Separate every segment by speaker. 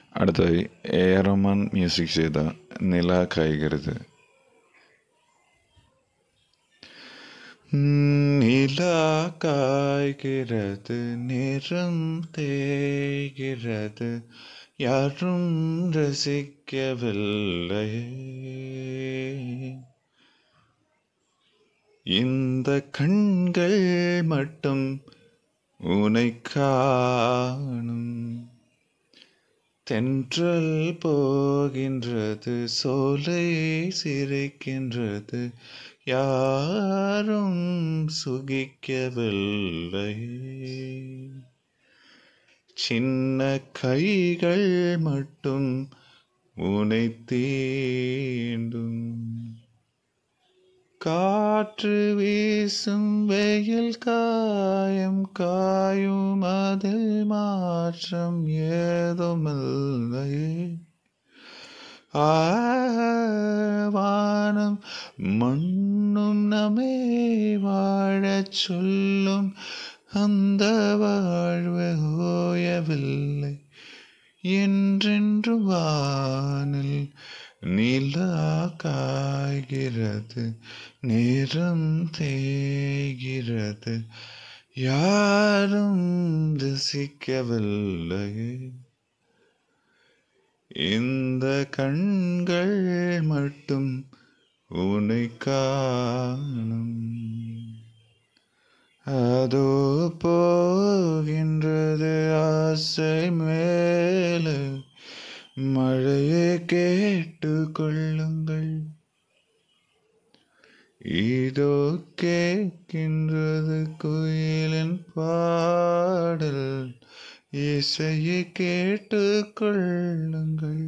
Speaker 1: അടുത്തതായി A R Rahman music ചെയ്ത നില കായ്കരുത് நிலா காய்கிறது நிறம் தேய்கிறது யாரும் ரசிக்கவில்லை இந்த கண்கள் மட்டும் உனை காணும் தென்றல் போகின்றது சோலை சிரிக்கின்றது யாரும் சுகிக்கவில்லை சின்ன கைகள் மட்டும் உனை தீண்டும் காற்று வீசும் வெயில் காயம் காயும் அதில் மாற்றம் ஏதுமில்லை ஆவானம் மண்ணும் நம்மை வாழச் சொல்லும் அந்த வாழ்வு ஓயவில்லை என்றென்று வானில் நிலா காய்கிறது நேரம் தேய்கிறது யாரும் ரசிக்கவில்லை இந்த கண்கள் மட்டும் உனை காணும் அதோ போகின்றது ஆசை மேலே மழையை கேட்டு கொள்ளுங்கள் இதோ கேட்கின்றது குயிலின் பாடல் இசையை கேட்டு கொள்ளுங்கள்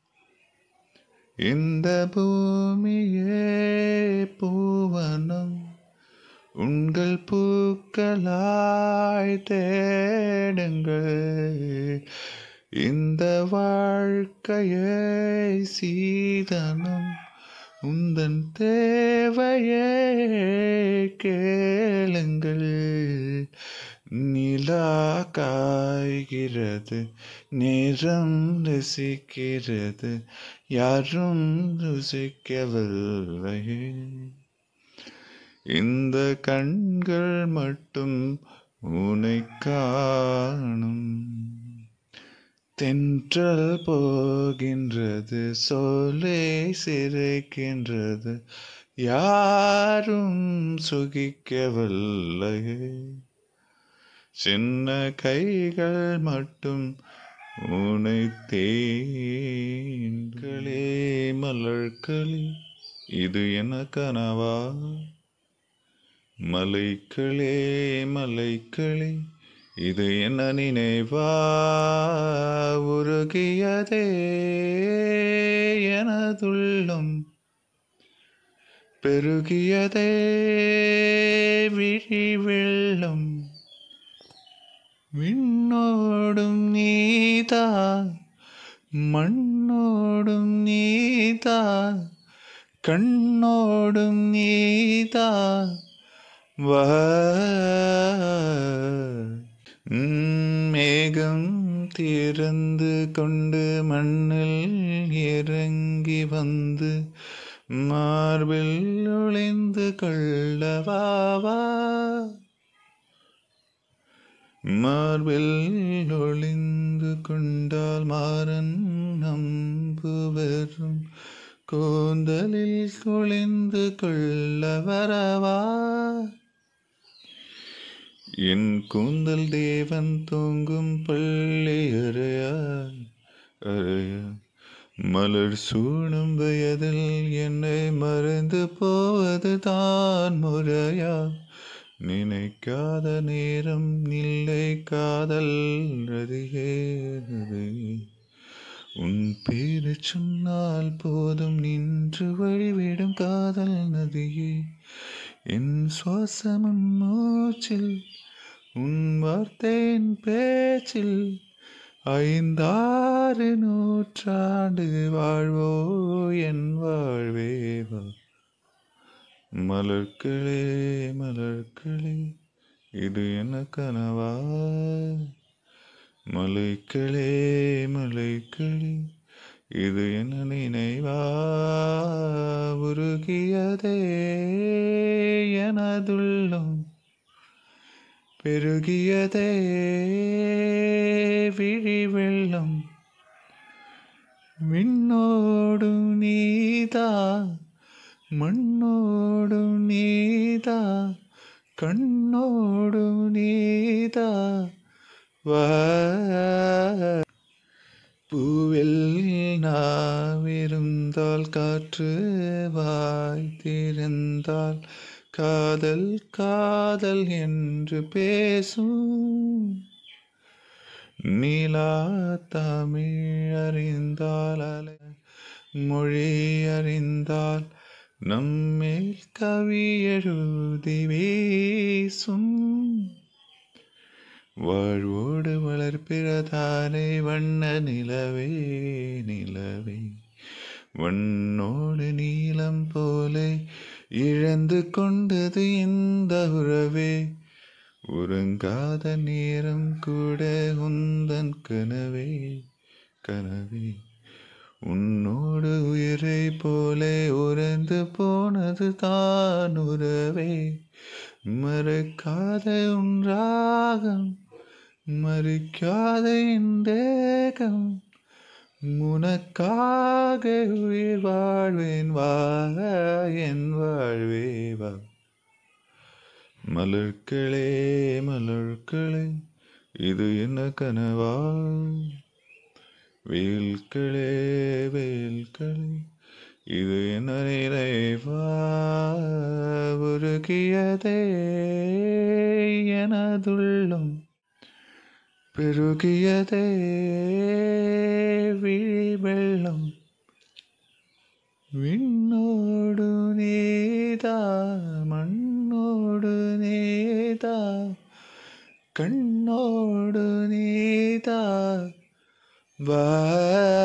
Speaker 1: இந்த பூமியே பூவனம் உங்கள் பூக்களாய் தேடுங்கள் இந்த வாழ்க்கையை சீதனம் உந்தன் தேவையே கேளுங்கள் நிலா காய்கிறது நேரம் ரசிக்கிறது யாரும் ருசிக்கவில்லை இந்த கண்கள் மட்டும் உனை காணும் தென்றல் போகின்றது சொல்லே சிரிக்கின்றது யாரும் சுகிக்கவில்லை சின்ன கைகள் மட்டும் உனை தேன்களே மலர்களே இது என்ன கனவா மலைக்களே மலைக்களே இது என்ன நினைவா உருகியதே எனதுள்ளம் பெருகியதே விழி வெள்ளம் விண்ணோடும் நீதா மண்ணோடும் நீதா கண்ணோடும் நீதா வா மேகம் திறந்து கொண்டு மண்ணில் இறங்கி வந்து மார்பில் ஒளிந்து கொள்ளவாவா மார்பில் ஒளிந்து கொண்டால் மாறன் நம்பு வரும் கூந்தலில் குளிந்து கொள்ள வரவா என் கூந்தல் தேவன் தூங்கும் பள்ளி அறையா அறையா மலர் சூடும் வயதில் என்னை மறைந்து போவது தான் முறையா நினைக்காத நேரம் இல்லை காதல் ரதிகே உன் பேரு சொன்னால் போதும் நின்று வழிவிடும் காதல் நதியே என் சுவாசமும் மூச்சில் உன் வார்த்தையின் பேச்சில் ஐந்தாறு நூற்றாண்டு வாழ்வோ என் வாழ்வேவா மலர்களே மலர்களே இது என்ன கனவா மலைக்களே மலைக்களே இது என்ன நினைவா உருகியதே எனதுள்ளம் பெருகியதே விழி வெள்ளம் விண்ணோடு நீதா மண்ணோடு நீதா கண்ணோடு நீதா வா பூவில் நாவிருந்தால் காற்று வாய் திறந்தால் காதல் காதல் என்று பேசும் நீலா தமிழ் அறிந்தால் அலை மொழி அறிந்தால் நம்மேல் கவி எழுதி வீசும் வாழ்வோடு வளர்ப்பிறதானே வண்ண நிலவே நிலவே வண்ணோடு நீளம் போலே இழந்து கொண்டது இந்த உறவே உறங்காத நேரம் கூட உந்தன் கனவே கனவே உன்னோடு உயிரை போலே உறைந்து போனது தான் உறவே மறக்காத உன் ராகம் மறிக்காத என் தேகம் உனக்காக உயிர் வாழ்வேன் வா என் வாழ்வே வா மலர்களே மலர்களே இது என்ன கனவா வேல்களே வேல்களே இது என்ன நிறைவா உருகியதே எனதுள்ளம் பெருகியதே விழி வெள்ளம் விண்ணோடு நீதா மண்ணோடு நீதா கண்ணோடு நீதா வா